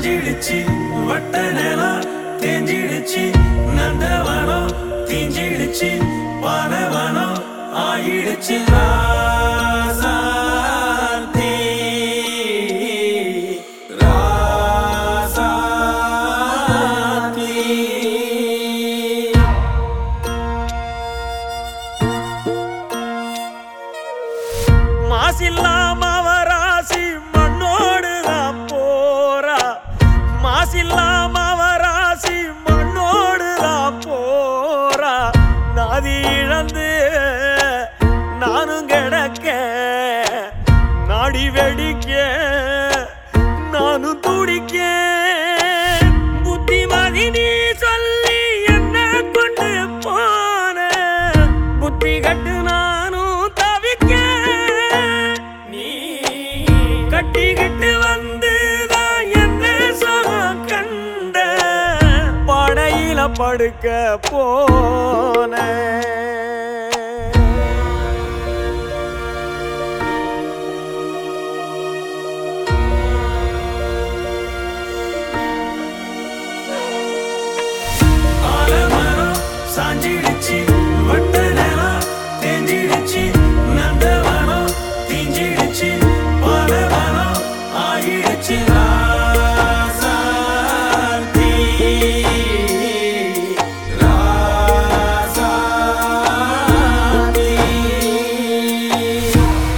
சாஞ்சிடுச்சு வட்ட நிலம் தேஞ்சிடுச்சு நந்தவனம் தீஞ்சிடுச்சு பானவனம் ஆயிடுச்சு ராசாத்தி ராசாத்தி மாசில்லாம அவராசி மண்ணோடு தான் போறா மாசில்லாம அவராசி மண்ணோடு தான் போறா நாதி இழந்து நானும் கிடக்க நாடி வெடிக்க நானும் துடிக்க புத்திமதி நீ சொல்லி என்ன கொண்டு போன புத்தி கட்டு நானும் தவிக்க நீ கட்டிக்கிட்டு வந்து தான் என்ன சுகம் கண்ட படையில படுக்க போன ஆலமரம் சாஞ்சிடுச்சு வட்ட நிலம் தேஞ்சிடுச்சு நந்தவனம் தீஞ்சிடுச்சு பாலவனம் ஆயிடுச்சு ராசாத்தி ராசாத்தி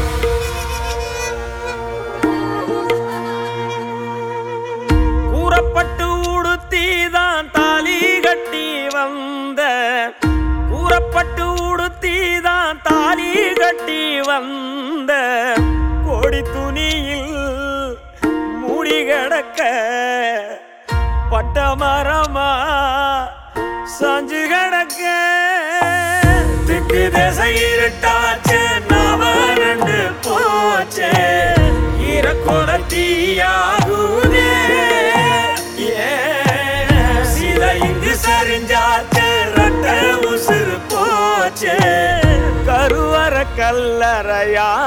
கூறப்பட்டு உடுத்தி தான் தாலி கட்டி வந்த கூறப்பட்டு உடுத்தி தான் தாலி கட்டி வந்த கோடி துணியில் மூடி கிடக்க பட்ட மரமா சாஞ்சு கிடக்க திக்கு திசை இருட்டாச்சு நாம ரெண்டு போச்சே ஈரக்கொல தீயாகுதே ஏன் சில இங்கு சரிஞ்சாச்சு ரெட்ட உசுறு போச்சே கருவற கல்லறையா